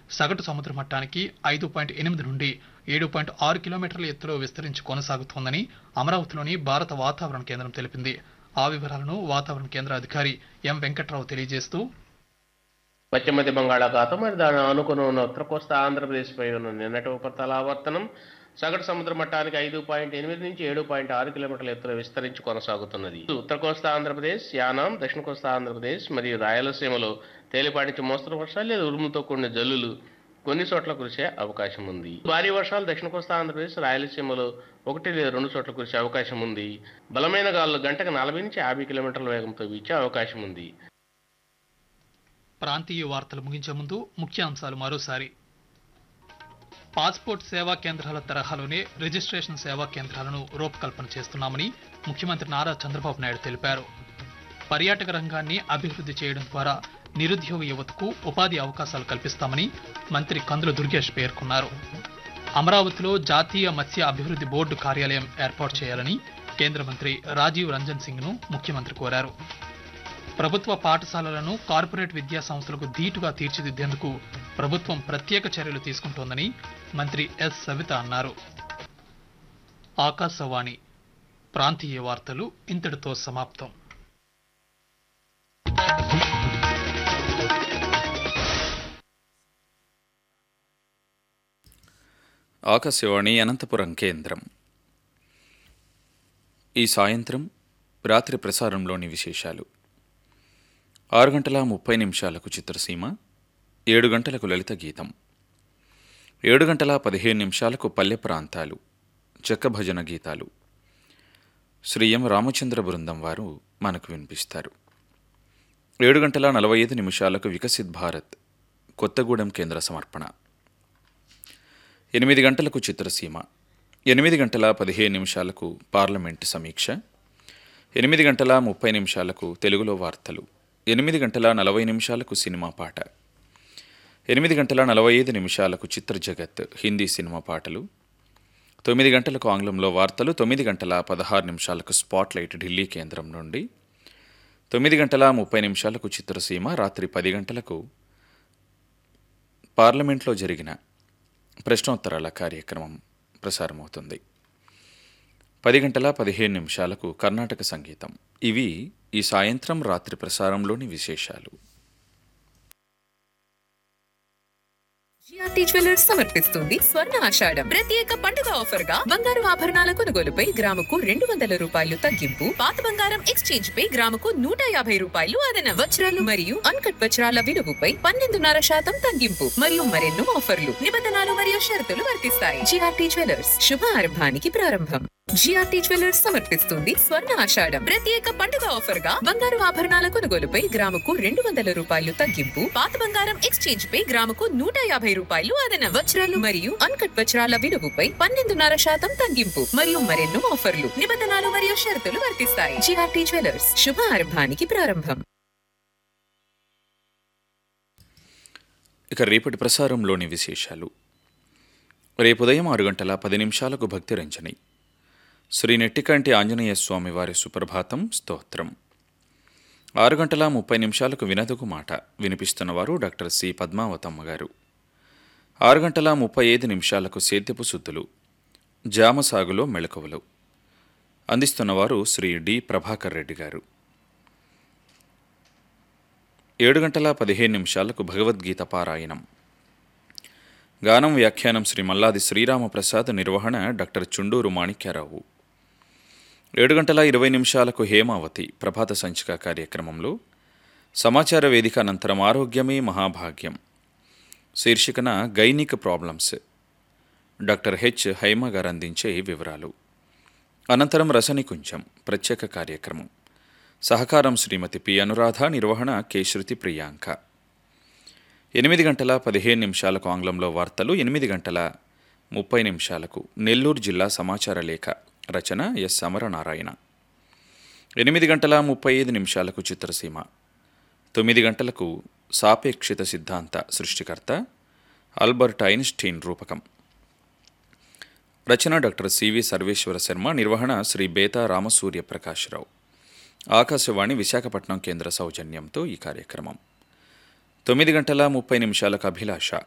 సగటు సముద్ర మట్టానికి ఐదు పాయింట్ ఎనిమిది నుండి ఏడు పాయింట్ ఆరు కిలోమీటర్ల ఎత్తులో విస్తరించి కొనసాగుతోందని అమరావతిలోని భారత వాతావరణ కేంద్రం తెలిపింది ఆ వివరాలను వాతావరణ కేంద్ర అధికారి ఎం వెంకట్రావు తెలియజేస్తూ పశ్చిమ మధ్య బంగాళాఖాతం మరి దాని ఆనుకుని ఉన్న ఉత్తర కోస్తా ఆంధ్రప్రదేశ్పై ఉన్న నిన్నటి ఉపరితల ఆవర్తనం సగటు సముద్ర మట్టానికి ఐదు పాయింట్ ఎనిమిది నుంచి ఏడు పాయింట్ ఆరు కిలోమీటర్ల ఎత్తులో విస్తరించి కొనసాగుతున్నది ఉత్తర కోస్తా ఆంధ్రప్రదేశ్ యానాం దక్షిణ కోస్తా ఆంధ్రప్రదేశ్ మరియు రాయలసీమలో తేలిపాటి నుంచి మోస్తరు వర్షాలు లేదా ఉరుముతో కూడిన జల్లులు కొన్ని చోట్ల కురిసే అవకాశం ఉంది భారీ వర్షాలు దక్షిణ కోస్తా ఆంధ్రప్రదేశ్ రాయలసీమలో ఒకటి లేదా రెండు చోట్ల కురిసే అవకాశం ఉంది బలమైన గాలులు గంటకు నలభై నుంచి యాభై కిలోమీటర్ల వేగంతో వీచే అవకాశం ఉంది ప్రాంతీయ వార్తలు ముగించే ముందు ముఖ్యాంశాలు మరోసారి పాస్పోర్ట్ సేవా కేంద్రాల తరహాలోనే రిజిస్ట్రేషన్ సేవా కేంద్రాలను రూపకల్పన చేస్తున్నామని ముఖ్యమంత్రి నారా చంద్రబాబు నాయుడు తెలిపారు పర్యాటక రంగాన్ని అభివృద్ధి చేయడం ద్వారా నిరుద్యోగ యువతకు ఉపాధి అవకాశాలు కల్పిస్తామని మంత్రి కందుల దుర్గేష్ పేర్కొన్నారు అమరావతిలో జాతీయ మత్స్య అభివృద్ధి బోర్డు కార్యాలయం ఏర్పాటు చేయాలని కేంద్ర మంత్రి రాజీవ్ రంజన్ సింగ్ ను ముఖ్యమంత్రి కోరారు ప్రభుత్వ పాఠశాలలను కార్పొరేట్ విద్యా సంస్థలకు ధీటుగా తీర్చిదిద్దేందుకు ప్రభుత్వం ప్రత్యేక చర్యలు తీసుకుంటోందని మంత్రి ఎస్ సవిత అన్నారు ఆకాశవాణి ప్రాంతీయ వార్తలు ఇంతటితో సమాప్తం ఆకాశవాణి అనంతపురం కేంద్రం ఈ సాయంత్రం రాత్రి ప్రసారంలోని విశేషాలు ఆరు గంటల ముప్పై నిమిషాలకు చిత్రసీమ ఏడు గంటలకు లలిత గీతం ఏడు గంటల పదిహేను నిమిషాలకు పల్లె ప్రాంతాలు చెక్క భజన గీతాలు శ్రీ ఎం రామచంద్ర బృందం వారు మనకు వినిపిస్తారు ఏడు గంటల నలభై ఐదు నిమిషాలకు వికసిత్ భారత్ కొత్తగూడెం కేంద్ర సమర్పణ ఎనిమిది గంటలకు చిత్రసీమ ఎనిమిది గంటల పదిహేను నిమిషాలకు పార్లమెంట్ సమీక్ష ఎనిమిది గంటల ముప్పై నిమిషాలకు తెలుగులో వార్తలు ఎనిమిది గంటల నలభై నిమిషాలకు సినిమా పాట ఎనిమిది గంటల నలభై ఐదు నిమిషాలకు చిత్ర జగత్ హిందీ సినిమా పాటలు తొమ్మిది గంటలకు ఆంగ్లంలో వార్తలు తొమ్మిది గంటల పదహారు నిమిషాలకు స్పాట్లైట్ ఢిల్లీ కేంద్రం నుండి తొమ్మిది గంటల ముప్పై నిమిషాలకు చిత్రసీమ రాత్రి పది గంటలకు పార్లమెంట్లో జరిగిన ప్రశ్నోత్తరాల కార్యక్రమం ప్రసారమవుతుంది పది గంటల పదిహేను నిమిషాలకు కర్ణాటక సంగీతం ఇవి ఈ సాయంత్రం రాత్రి ప్రసారంలోని విశేషాలు జిఆర్టీ జ్యువెలర్స్ సమర్పిస్తుంది స్వర్ణ ఆషాఢం ప్రత్యేక పండుగ ఆఫర్ గా బంగారు ఆభరణాల కొనుగోలుపై గ్రాముకు రెండు వందల రూపాయలు తగ్గింపు పాత బంగారం ఎక్స్చేంజ్ పై గ్రాముకు నూట యాభై రూపాయలు అదన వజ్రాలు మరియు అన్కట్ వజ్రాల విలువపై పన్నెండున్నర శాతం తగ్గింపు మరియు మరెన్నో ఆఫర్లు నిబంధనలు మరియు షరతులు వర్తిస్తాయి జిఆర్టీ జ్యువెలర్స్ శుభ ఆరంభానికి ప్రారంభం జిఆర్టీ జ్యువెలర్స్ సమర్పిస్తుంది స్వర్ణ ఆషాఢం ప్రత్యేక పండుగ ఆఫర్ గా బంగారు ఆభరణాల కొనుగోలుపై గ్రాముకు రెండు వందల రూపాయలు తగ్గింపు పాత బంగారం ఎక్స్చేంజ్ పై గ్రాముకు నూట యాభై రూపాయలు అదన వజ్రాలు మరియు అన్కట్ వజ్రాల విలువపై పన్నెండున్నర శాతం తగ్గింపు మరియు మరెన్నో ఆఫర్లు నిబంధనలు మరియు షరతులు వర్తిస్తాయి జిఆర్టీ జ్యువెలర్స్ శుభ ఆరంభానికి ప్రారంభం ఇక రేపటి ప్రసారంలోని విశేషాలు రేపు ఉదయం ఆరు గంటల పది నిమిషాలకు భక్తి రంజని శ్రీ నెట్టికంటి ఆంజనేయ స్వామి వారి సుప్రభాతం స్తోత్రం ఆరు గంటల ముప్పై నిమిషాలకు వినదుకు మాట వినిపిస్తున్నవారు డాక్టర్ సి పద్మావతమ్మ గారు ఆరు గంటల ముప్పై ఐదు నిమిషాలకు సేద్యపు సుద్దులు జామ సాగులో మెళకువలు అందిస్తున్నవారు శ్రీ డి ప్రభాకర్ రెడ్డి గారు ఏడు గంటల పదిహేను నిమిషాలకు భగవద్గీత పారాయణం గానం వ్యాఖ్యానం శ్రీ మల్లాది శ్రీరామప్రసాద్ నిర్వహణ డాక్టర్ చుండూరు మాణిక్యారావు ఏడు గంటల ఇరవై నిమిషాలకు హేమావతి ప్రభాత సంచిక కార్యక్రమంలో సమాచార వేదిక అనంతరం ఆరోగ్యమే మహాభాగ్యం శీర్షికన gynaec problems doctor H Haima garu అందించే వివరాలు అనంతరం రసనికుంచం ప్రత్యేక కార్యక్రమం సహకారం శ్రీమతి పి అనురాధ నిర్వహణ కె శృతి ప్రియాంక ఎనిమిది గంటల పదిహేను నిమిషాలకు ఆంగ్లంలో వార్తలు ఎనిమిది గంటల ముప్పై నిమిషాలకు నెల్లూరు జిల్లా సమాచార లేఖ రచన ఎస్ సమరనారాయణ ఎనిమిది గంటల ముప్పై ఐదు నిమిషాలకు చిత్రసీమ తొమ్మిది గంటలకు సాపేక్షిత సిద్ధాంత సృష్టికర్త ఆల్బర్ట్ ఐన్స్టీన్ రూపకం రచన డాక్టర్ సివి సర్వేశ్వర శర్మ నిర్వహణ శ్రీ బేతా రామసూర్య ప్రకాశ్రావు ఆకాశవాణి విశాఖపట్నం కేంద్ర సౌజన్యంతో ఈ కార్యక్రమం తొమ్మిది గంటల ముప్పై నిమిషాలకు అభిలాష